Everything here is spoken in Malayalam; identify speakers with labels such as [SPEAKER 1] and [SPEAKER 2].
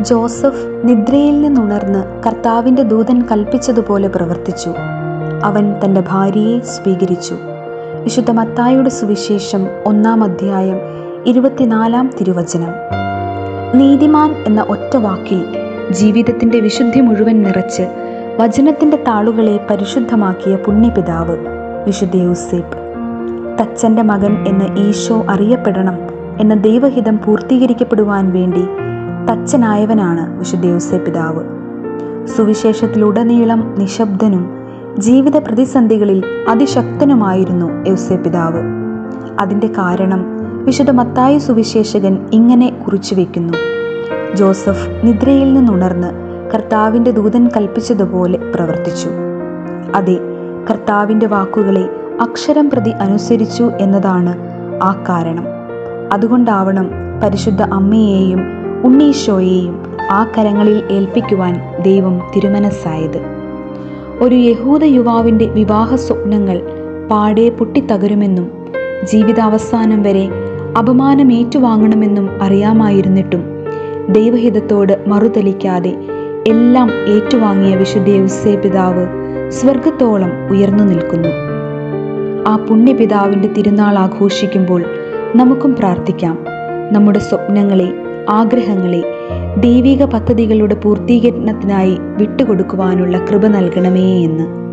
[SPEAKER 1] ജോസഫ് നിദ്രയിൽ നിന്നുണർന്ന് കർത്താവിൻ്റെ ദൂതൻ കൽപ്പിച്ചതുപോലെ പ്രവർത്തിച്ചു അവൻ തൻ്റെ ഭാര്യയെ സ്വീകരിച്ചു വിശുദ്ധ മത്തായുടെ സുവിശേഷം ഒന്നാം അധ്യായം ഇരുപത്തിനാലാം തിരുവചനം നീതിമാൻ എന്ന ഒറ്റ വാക്കിൽ ജീവിതത്തിൻ്റെ വിശുദ്ധി മുഴുവൻ നിറച്ച് വചനത്തിൻ്റെ താളുകളെ പരിശുദ്ധമാക്കിയ പുണ്യപിതാവ് വിശുദ്ധ യൂസേപ്പ് തച്ചൻ്റെ മകൻ എന്ന് ഈശോ അറിയപ്പെടണം എന്ന ദൈവഹിതം പൂർത്തീകരിക്കപ്പെടുവാൻ വേണ്ടി തച്ചനായവനാണ് വിശുദ്ധ യൂസേപ്പ് പിതാവ് സുവിശേഷത്തിലുടനീളം നിശബ്ദനും ജീവിത പ്രതിസന്ധികളിൽ അതിശക്തനുമായിരുന്നു യൗസേ പിതാവ് അതിൻ്റെ കാരണം വിശുദ്ധ മത്തായി സുവിശേഷകൻ ഇങ്ങനെ കുറിച്ചുവെക്കുന്നു ജോസഫ് നിദ്രയിൽ നിന്നുണർന്ന് കർത്താവിൻ്റെ ദൂതൻ കൽപ്പിച്ചതുപോലെ പ്രവർത്തിച്ചു അതെ കർത്താവിൻ്റെ വാക്കുകളെ അക്ഷരം പ്രതി അനുസരിച്ചു എന്നതാണ് ആ കാരണം അതുകൊണ്ടാവണം പരിശുദ്ധ അമ്മയെയും ഉണ്ണീശോയെയും ആ കരങ്ങളിൽ ഏൽപ്പിക്കുവാൻ ദൈവം തിരുമനസ്സായത് ഒരു യഹൂദ യുവാവിൻ്റെ വിവാഹ സ്വപ്നങ്ങൾ പാടെ പൊട്ടിത്തകരുമെന്നും ജീവിതാവസാനം വരെ അപമാനമേറ്റുവാങ്ങണമെന്നും അറിയാമായിരുന്നിട്ടും ദൈവഹിതത്തോട് മറുതലിക്കാതെ എല്ലാം ഏറ്റുവാങ്ങിയ വിശുദ്ധ യൗസേ പിതാവ് സ്വർഗത്തോളം ഉയർന്നു നിൽക്കുന്നു ആ പുണ്യപിതാവിൻ്റെ തിരുനാൾ ആഘോഷിക്കുമ്പോൾ നമുക്കും പ്രാർത്ഥിക്കാം നമ്മുടെ സ്വപ്നങ്ങളെ ആഗ്രഹങ്ങളെ ദൈവിക പദ്ധതികളുടെ പൂർത്തീകരണത്തിനായി വിട്ടുകൊടുക്കുവാനുള്ള കൃപ നൽകണമേ എന്ന്